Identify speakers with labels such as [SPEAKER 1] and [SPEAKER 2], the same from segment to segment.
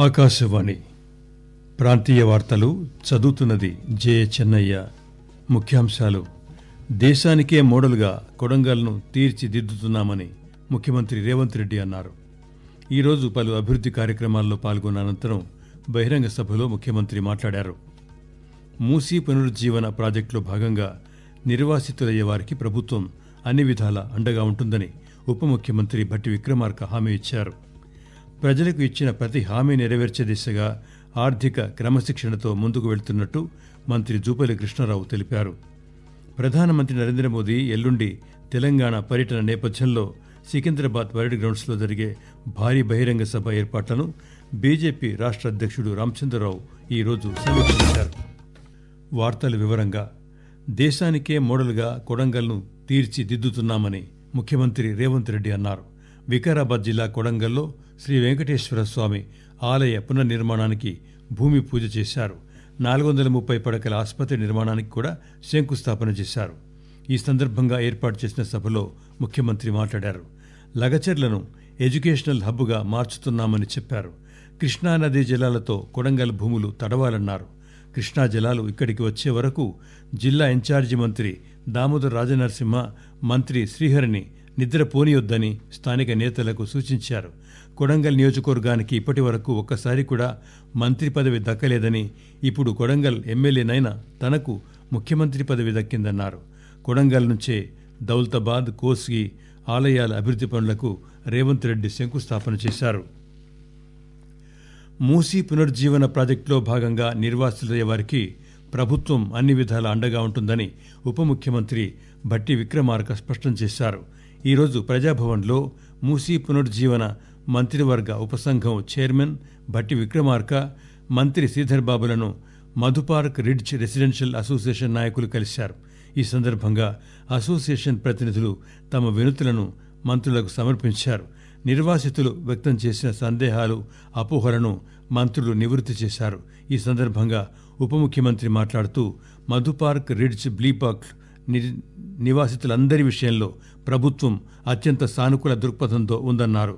[SPEAKER 1] ఆకాశవాణి ప్రాంతీయ వార్తలు చదువుతున్నది జే చెన్నయ్య ముఖ్యాంశాలు దేశానికే మోడల్గా కొడంగల్ను తీర్చిదిద్దుతున్నామని ముఖ్యమంత్రి రేవంత్ రెడ్డి అన్నారు ఈరోజు పలు అభివృద్ది కార్యక్రమాల్లో పాల్గొన్న అనంతరం బహిరంగ సభలో ముఖ్యమంత్రి మాట్లాడారు మూసీ పునరుజ్జీవన ప్రాజెక్టులో భాగంగా నిర్వాసితులయ్యే వారికి ప్రభుత్వం అన్ని విధాల అండగా ఉంటుందని ఉప ముఖ్యమంత్రి భట్టి విక్రమార్క హామీ ఇచ్చారు ప్రజలకు ఇచ్చిన ప్రతి హామీ నెరవేర్చే దిశగా ఆర్థిక క్రమశిక్షణతో ముందుకు వెళ్తున్నట్టు మంత్రి జూపల్లి కృష్ణారావు తెలిపారు ప్రధానమంత్రి నరేంద్ర మోదీ ఎల్లుండి తెలంగాణ పర్యటన నేపథ్యంలో సికింద్రాబాద్ పరేడ్ గ్రౌండ్స్లో జరిగే భారీ బహిరంగ సభ ఏర్పాట్లను బీజేపీ రాష్ట్ర అధ్యక్షుడు రామచంద్రరావు ఈరోజు సమీక్షించారు వార్తల వివరంగా దేశానికే మోడల్గా కొడంగల్ను తీర్చిదిద్దుతున్నామని ముఖ్యమంత్రి రేవంత్ రెడ్డి అన్నారు వికారాబాద్ జిల్లా కొడంగల్లో శ్రీ వెంకటేశ్వర స్వామి ఆలయ పునర్నిర్మాణానికి భూమి పూజ చేశారు నాలుగు వందల ముప్పై పడకల ఆసుపత్రి నిర్మాణానికి కూడా శంకుస్థాపన చేశారు ఈ సందర్భంగా ఏర్పాటు చేసిన సభలో ముఖ్యమంత్రి మాట్లాడారు లగచర్లను ఎడ్యుకేషనల్ హబ్గా మార్చుతున్నామని చెప్పారు కృష్ణానదీ జలాలతో కొడంగల్ భూములు తడవాలన్నారు కృష్ణా జలాలు ఇక్కడికి వచ్చే వరకు జిల్లా ఇన్ఛార్జి మంత్రి దామోదర్ రాజనరసింహ మంత్రి శ్రీహరిని నిద్రపోనియొద్దని స్థానిక నేతలకు సూచించారు కొడంగల్ నియోజకవర్గానికి ఇప్పటి వరకు ఒక్కసారి కూడా మంత్రి పదవి దక్కలేదని ఇప్పుడు కొడంగల్ ఎమ్మెల్యేనైనా తనకు ముఖ్యమంత్రి పదవి దక్కిందన్నారు కొడంగల్ నుంచే దౌలతాబాద్ కోస్గి ఆలయాల అభివృద్ది పనులకు రేవంత్ రెడ్డి శంకుస్థాపన చేశారు మూసీ పునర్జీవన ప్రాజెక్టులో భాగంగా నిర్వాసితులయ్యే వారికి ప్రభుత్వం అన్ని విధాల అండగా ఉంటుందని ఉప ముఖ్యమంత్రి భట్టి విక్రమార్క స్పష్టం చేశారు ఈరోజు ప్రజాభవన్లో మూసీ పునర్జీవన మంత్రివర్గ ఉపసంఘం చైర్మన్ భట్టి విక్రమార్క మంత్రి శ్రీధర్ బాబులను మధుపార్క్ రిడ్జ్ రెసిడెన్షియల్ అసోసియేషన్ నాయకులు కలిశారు ఈ సందర్భంగా అసోసియేషన్ ప్రతినిధులు తమ వినతులను మంత్రులకు సమర్పించారు నిర్వాసితులు వ్యక్తం చేసిన సందేహాలు అపోహలను మంత్రులు నివృత్తి చేశారు ఈ సందర్భంగా ఉప ముఖ్యమంత్రి మాట్లాడుతూ మధుపార్క్ రిడ్జ్ బ్లీపాక్ నివాసితులందరి విషయంలో ప్రభుత్వం అత్యంత సానుకూల దృక్పథంతో ఉందన్నారు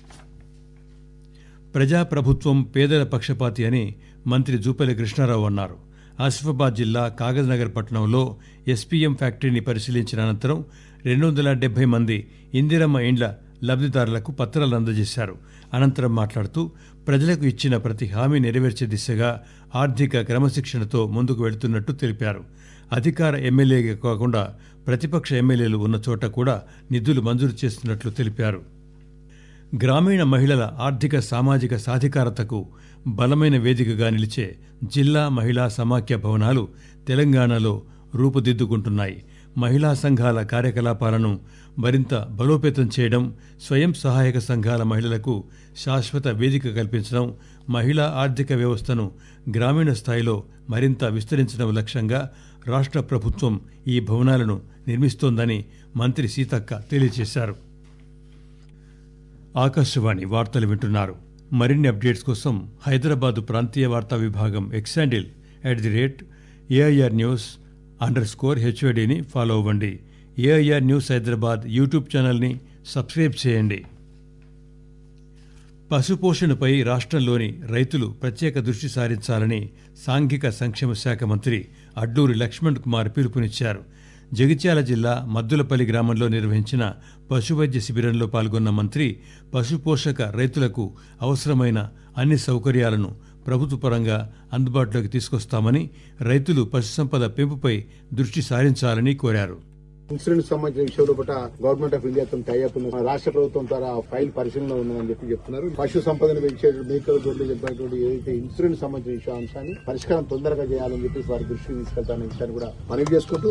[SPEAKER 1] ప్రజాప్రభుత్వం పేదల పక్షపాతి అని మంత్రి జూపల్లి కృష్ణారావు అన్నారు ఆసిఫాబాద్ జిల్లా కాగజ్నగర్ పట్టణంలో ఎస్పీఎం ఫ్యాక్టరీని పరిశీలించిన అనంతరం రెండు వందల డెబ్బై మంది ఇందిరమ్మ ఇండ్ల లబ్దిదారులకు పత్రాలు అందజేశారు అనంతరం మాట్లాడుతూ ప్రజలకు ఇచ్చిన ప్రతి హామీ నెరవేర్చే దిశగా ఆర్థిక క్రమశిక్షణతో ముందుకు వెళుతున్నట్టు తెలిపారు అధికార ఎమ్మెల్యేగా కాకుండా ప్రతిపక్ష ఎమ్మెల్యేలు ఉన్న చోట కూడా నిధులు మంజూరు చేస్తున్నట్లు తెలిపారు గ్రామీణ మహిళల ఆర్థిక సామాజిక సాధికారతకు బలమైన వేదికగా నిలిచే జిల్లా మహిళా సమాఖ్య భవనాలు తెలంగాణలో రూపుదిద్దుకుంటున్నాయి మహిళా సంఘాల కార్యకలాపాలను మరింత బలోపేతం చేయడం స్వయం సహాయక సంఘాల మహిళలకు శాశ్వత వేదిక కల్పించడం మహిళా ఆర్థిక వ్యవస్థను గ్రామీణ స్థాయిలో మరింత విస్తరించడం లక్ష్యంగా రాష్ట్ర ప్రభుత్వం ఈ భవనాలను నిర్మిస్తోందని మంత్రి సీతక్క తెలియజేశారు ఆకాశవాణి వార్తలు వింటున్నారు మరిన్ని అప్డేట్స్ కోసం హైదరాబాద్ ప్రాంతీయ వార్తా విభాగం X handle at the rate AIR news underscore హెచ్ఓడిని ఫాలో అవ్వండి ఏఐఆర్ న్యూస్ హైదరాబాద్ యూట్యూబ్ ఛానల్ని సబ్స్క్రైబ్ చేయండి పశుపోషణపై రాష్ట్రంలోని రైతులు ప్రత్యేక దృష్టి సారించాలని సాంఘిక సంక్షేమ శాఖ మంత్రి అడ్డూరి లక్ష్మణ్ కుమార్ పిలుపునిచ్చారు జగిత్యాల జిల్లా మద్దులపల్లి గ్రామంలో నిర్వహించిన పశువైద్య శిబిరంలో పాల్గొన్న మంత్రి పశుపోషక రైతులకు అవసరమైన అన్ని సౌకర్యాలను ప్రభుత్వ పరంగా అందుబాటులోకి తీసుకొస్తామని రైతులు పశుసంపద పెంపుపై దృష్టి సారించాలని కోరారు
[SPEAKER 2] ఇన్సూరెన్స్ సంబంధించిన విషయంలో పట్ల గవర్నమెంట్ ఆఫ్ ఇండియాతో టైఅప్ ఉన్న రాష్ట్ర ప్రభుత్వం ద్వారా ఫైల్ పరిశీలనలో ఉన్నదని చెప్పి చెప్తున్నారు పశు సంపదను పెంచే మేకలు గొడ్లు చెప్పినటువంటి ఏదైతే ఇన్సూరెన్స్ సంబంధించిన విషయం అంశాన్ని పరిష్కారం తొందరగా చేయాలని చెప్పి వారి దృష్టికి తీసుకెళ్తానని విషయాన్ని కూడా మనవి చేసుకుంటూ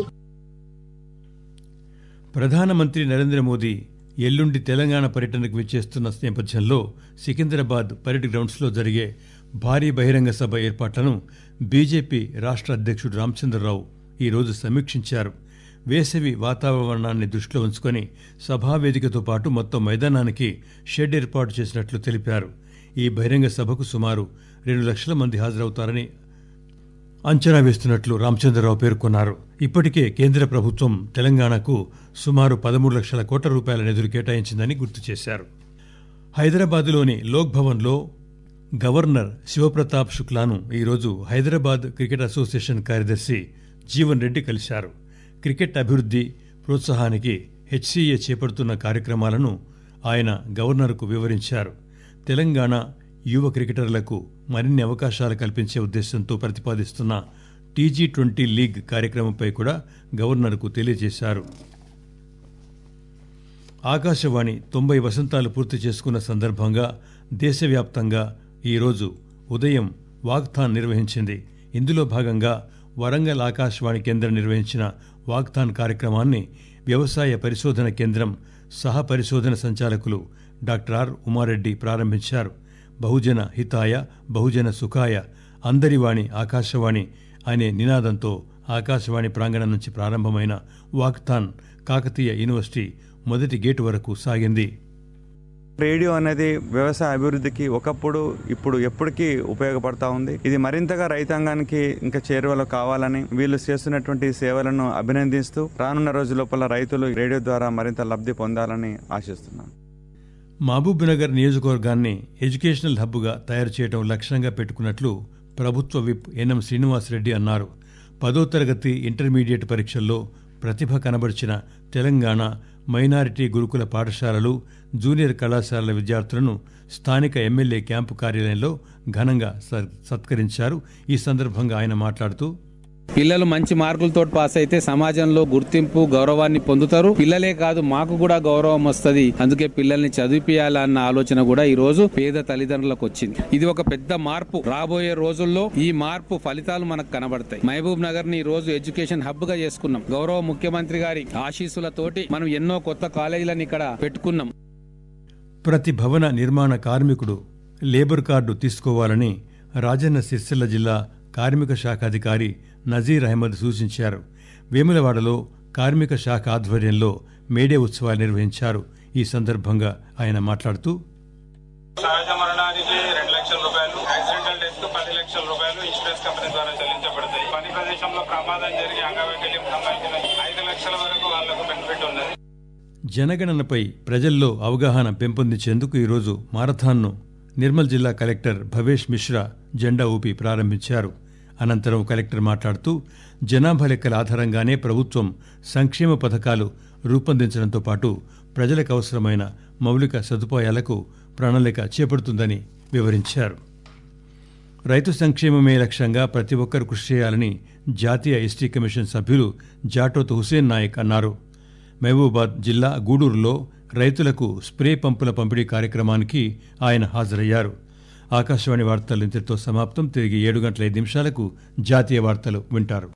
[SPEAKER 1] ప్రధానమంత్రి నరేంద్ర మోదీ ఎల్లుండి తెలంగాణ పర్యటనకు విచ్చేస్తున్న నేపథ్యంలో సికింద్రాబాద్ పరేడ్ గ్రౌండ్స్లో జరిగే భారీ బహిరంగ సభ ఏర్పాట్లను బీజేపీ రాష్ట్ర అధ్యక్షుడు రామచంద్రరావు ఈరోజు సమీక్షించారు వేసవి వాతావరణాన్ని దృష్టిలో ఉంచుకొని సభావేదికతో పాటు మొత్తం మైదానానికి షెడ్ ఏర్పాటు చేసినట్లు తెలిపారు ఈ బహిరంగ సభకు సుమారు రెండు లక్షల మంది హాజరవుతారని అంచనా వేస్తున్నట్లు రామచంద్రరావు పేర్కొన్నారు ఇప్పటికే కేంద్ర ప్రభుత్వం తెలంగాణకు సుమారు పదమూడు లక్షల కోట్ల రూపాయల నిధులు కేటాయించిందని గుర్తు చేశారు హైదరాబాద్లోని లోక్ భవన్లో గవర్నర్ శివప్రతాప్ శుక్లాను ఈరోజు హైదరాబాద్ క్రికెట్ అసోసియేషన్ కార్యదర్శి జీవన్ రెడ్డి కలిశారు క్రికెట్ అభివృద్ది ప్రోత్సాహానికి హెచ్సీఏ చేపడుతున్న కార్యక్రమాలను ఆయన గవర్నర్కు వివరించారు తెలంగాణ యువ క్రికెటర్లకు మరిన్ని అవకాశాలు కల్పించే ఉద్దేశంతో ప్రతిపాదిస్తున్న టీజీ ట్వంటీ లీగ్ కార్యక్రమంపై కూడా గవర్నర్కు తెలియజేశారు ఆకాశవాణి తొంభై వసంతాలు పూర్తి చేసుకున్న సందర్భంగా దేశవ్యాప్తంగా ఈరోజు ఉదయం వాక్థాన్ నిర్వహించింది ఇందులో భాగంగా వరంగల్ ఆకాశవాణి కేంద్రం నిర్వహించిన వాక్థాన్ కార్యక్రమాన్ని వ్యవసాయ పరిశోధన కేంద్రం సహ పరిశోధన సంచాలకులు డాక్టర్ ఆర్ ఉమారెడ్డి ప్రారంభించారు బహుజన హితాయ బహుజన సుఖాయ అందరివాణి ఆకాశవాణి అనే నినాదంతో ఆకాశవాణి ప్రాంగణం నుంచి ప్రారంభమైన వాక్థాన్ కాకతీయ యూనివర్సిటీ మొదటి గేటు వరకు సాగింది
[SPEAKER 3] రేడియో అనేది వ్యవసాయ అభివృద్ధికి ఒకప్పుడు ఇప్పుడు ఎప్పటికీ ఉపయోగపడతా ఉంది ఇది మరింతగా రైతాంగానికి ఇంకా చేరువలో కావాలని వీళ్ళు చేస్తున్నటువంటి సేవలను అభినందిస్తూ రానున్న రోజు లోపల రైతులు రేడియో ద్వారా మరింత లబ్ధి పొందాలని ఆశిస్తున్నాను
[SPEAKER 1] మహబూబ్నగర్ నియోజకవర్గాన్ని ఎడ్యుకేషనల్ హబ్గా తయారు చేయడం లక్ష్యంగా పెట్టుకున్నట్లు ప్రభుత్వ విప్ ఎన్ఎం శ్రీనివాసరెడ్డి అన్నారు పదో తరగతి ఇంటర్మీడియట్ పరీక్షల్లో ప్రతిభ కనబరిచిన తెలంగాణ మైనారిటీ గురుకుల పాఠశాలలు జూనియర్ కళాశాలల విద్యార్థులను స్థానిక ఎమ్మెల్యే క్యాంపు కార్యాలయంలో ఘనంగా స- సత్కరించారు ఈ సందర్భంగా ఆయన మాట్లాడుతూ
[SPEAKER 4] పిల్లలు మంచి మార్కులతో పాస్ అయితే సమాజంలో గుర్తింపు గౌరవాన్ని పొందుతారు పిల్లలే కాదు మాకు కూడా గౌరవం వస్తది అందుకే పిల్లల్ని చదివిపియాలన్న ఆలోచన కూడా ఈ రోజు పేద తల్లిదండ్రులకు వచ్చింది ఇది ఒక పెద్ద మార్పు రాబోయే రోజుల్లో ఈ మార్పు ఫలితాలు మనకు కనబడతాయి మహబూబ్ నగర్ ని ఈ రోజు ఎడ్యుకేషన్ హబ్ గా చేసుకున్నాం గౌరవ ముఖ్యమంత్రి గారి ఆశీస్సులతోటి మనం ఎన్నో కొత్త కాలేజీలను ఇక్కడ పెట్టుకున్నాం
[SPEAKER 1] ప్రతి భవన నిర్మాణ కార్మికుడు లేబర్ కార్డు తీసుకోవాలని రాజన్న సిరిసిల్ల జిల్లా కార్మిక శాఖ అధికారి నజీర్ అహ్మద్ సూచించారు వేములవాడలో కార్మిక శాఖ ఆధ్వర్యంలో మేడే ఉత్సవాలు నిర్వహించారు ఈ సందర్భంగా ఆయన మాట్లాడుతూ
[SPEAKER 5] సహజ మరణానికి రెండు లక్షల రూపాయలు యాక్సిడెంటల్ డెత్ కు పది లక్షల రూపాయలు ఇన్సూరెన్స్ కంపెనీ ద్వారా చెల్లించబడతాయి పని ప్రదేశంలో ప్రమాదం జరిగి అంగవైకల్యం సంబంధించిన ఐదు లక్షల వరకు వాళ్లకు బెనిఫిట్ ఉన్నది
[SPEAKER 1] జనగణనపై ప్రజల్లో అవగాహన పెంపొందించేందుకు ఈరోజు మారథాన్ను నిర్మల్ జిల్లా కలెక్టర్ భవేష్ మిశ్రా జెండా ఊపి ప్రారంభించారు అనంతరం కలెక్టర్ మాట్లాడుతూ జనాభా లెక్కల ఆధారంగానే ప్రభుత్వం సంక్షేమ పథకాలు రూపొందించడంతో పాటు ప్రజలకు అవసరమైన మౌలిక సదుపాయాలకు ప్రణాళిక చేపడుతుందని వివరించారు రైతు సంక్షేమమే లక్ష్యంగా ప్రతి ఒక్కరు కృషి చేయాలని జాతీయ ఎస్టీ కమిషన్ సభ్యులు జాటోత్ హుసేన్ నాయక్ అన్నారు మహబూబాద్ జిల్లా గూడూరులో రైతులకు స్ప్రే పంపుల పంపిణీ కార్యక్రమానికి ఆయన హాజరయ్యారు ఆకాశవాణి వార్తలు ఇంతటితో సమాప్తం తిరిగి ఏడు గంటల ఐదు నిమిషాలకు జాతీయ వార్తలు వింటారు